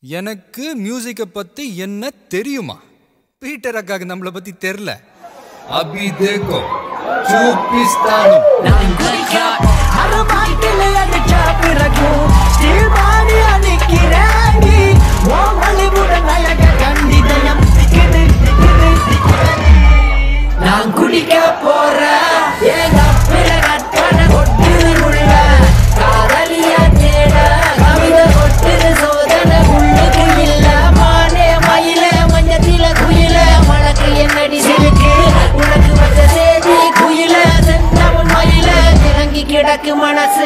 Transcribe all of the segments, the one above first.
எனக்கு மியூசிக்கை பத்தி என்ன தெரியுமா பீட்டர் அக்காக்கு நம்மளை பத்தி தெரில அபி தேக்கோ చూపిస్తాను அருமாட்டில் அடிச்ச பிறகும் ஸ்டீல் பாடிய நிக்கிறேன் ஓ வழிபுட நயக கண்டிதயம் திக்குது திக்குது திக்குது நான் குடிக்க போறேன் ஏங்க பிற கட்டண கொட்டுது உள்ள காதலிய தேட கவிதை கொட்டுது சோதனை உள்ளுக்கு இல்ல மானே மயில மஞ்சத்தில குயில மழக்கு என்னடி சிலுக்கு உனக்கு வந்த சேதி குயில செந்தவன் மயில இறங்கி கிடக்கு மனசு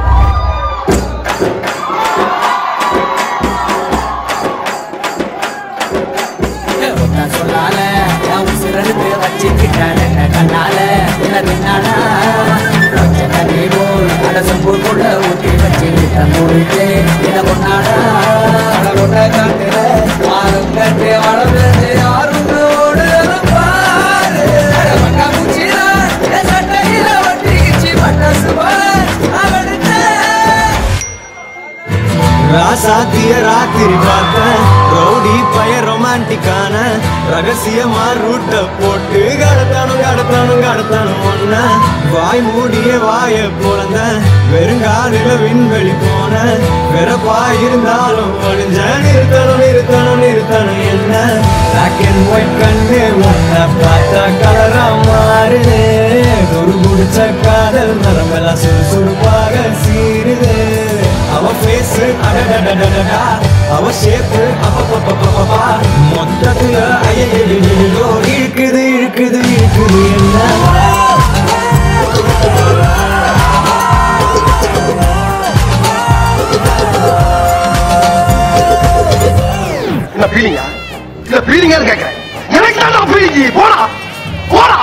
நான் சொல்லால நான் உசிரெடுத்து வச்சுக்கிட்டேன் என்ன கண்ணால என்ன தின்னாடா கொஞ்ச தண்ணி போல் அடசம்பூக்குள்ள ஊற்றி வச்சு தன்னுடைய என்ன கொண்டாடா கடலோட காட்டுல மாறும் கட்டு வளர்ந்து யாரும் பாரு பட்டாம்பூச்சிதான் என் சட்டையில ஒட்டிக்கிச்சு பட்டாசு போல அவனுக்கு ராசாத்திய ராத்திரி பார்த்தேன் ரவுடி பய ரொமான்டிக்கான ரகசியமா ரூட்ட போட்டு கடத்தானும் கடத்தானும் கடத்தானும் ஒன்ன வாய் மூடிய வாய போலந்த வெறுங்காலில விண்வெளி போன வெறப்பா இருந்தாலும் ஒளிஞ்ச நிறுத்தணும் நிறுத்தணும் நிறுத்தணும் என்ன பிளாக் அண்ட் ஒயிட் கண்ணு ஒன்ன பார்த்தா கலரா மாறுது ஒரு குடிச்ச காதல் நரம்பெல்லாம் சுறுசுறுப்பாக சீருது அவ ஃபேஸ் அடடடடடடா அவ ஷேப் அப்பப்பப்பப்பப்பா மொத்தத்துல ஐயோ இழுக்குது இழுக்குது இழுக்குது என்ன என்ன ஃபீலிங்கா இல்ல ஃபீலிங்கான்னு கேக்குறேன் எனக்கு தான் ஃபீலிங் போடா போடா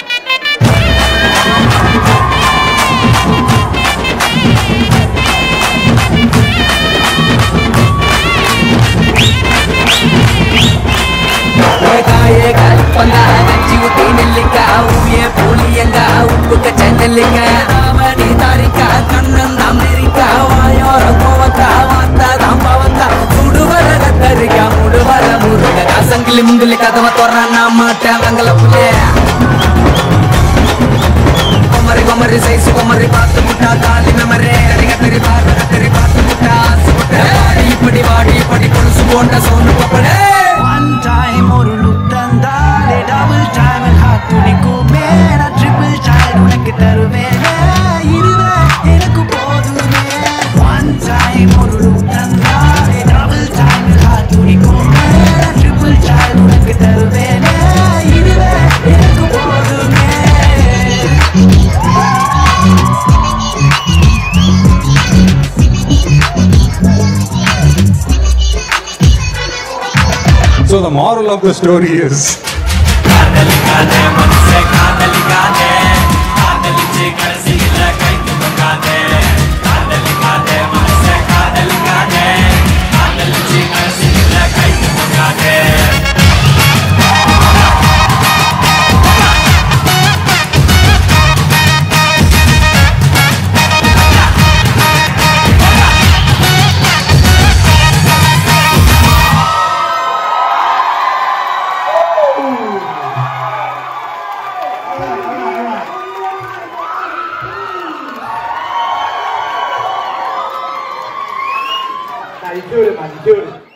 காயே கல்பங்க கஞ்சி ஊத்தி நெல்லிக்கா ஊயே புளியங்க உப்புக்க சென்னல்லிங்க ஆமணி தாரிக்கா கண்ணன் அமெரிக்கா வாயோர கோவக்கா வாத்தா தாம்பாவக்கா சுடுவர கத்தரிக்கா முடுவர முருக காசங்கிலி முங்கிலி கதவ தோற நான் மாட்டேன் வங்கல புள்ளே கொமரி கொமரி சைஸ் கொமரி பார்த்து முட்டா தாலி மெமரே கரிக தெரி பார்த்து கத்தரி பார்த்து முட்டா ஆசை முட்டை வாடி இப்படி வாடி இப்படி கொலுசு போட்ட சோனு பப்படே One time ஒரு look தந்தாலே double time என் heart துடிக்குமே நான் triple child உனக்கு தருவேனே இதுவே எனக்கு போதுமே One time ஒரு look தந்தாலே double time என் heart துடிக்குமே நான் triple child உனக்கு தருவேனே இதுவே எனக்கு போதுமே So the moral of the story is இது ஒரு இது ஒரு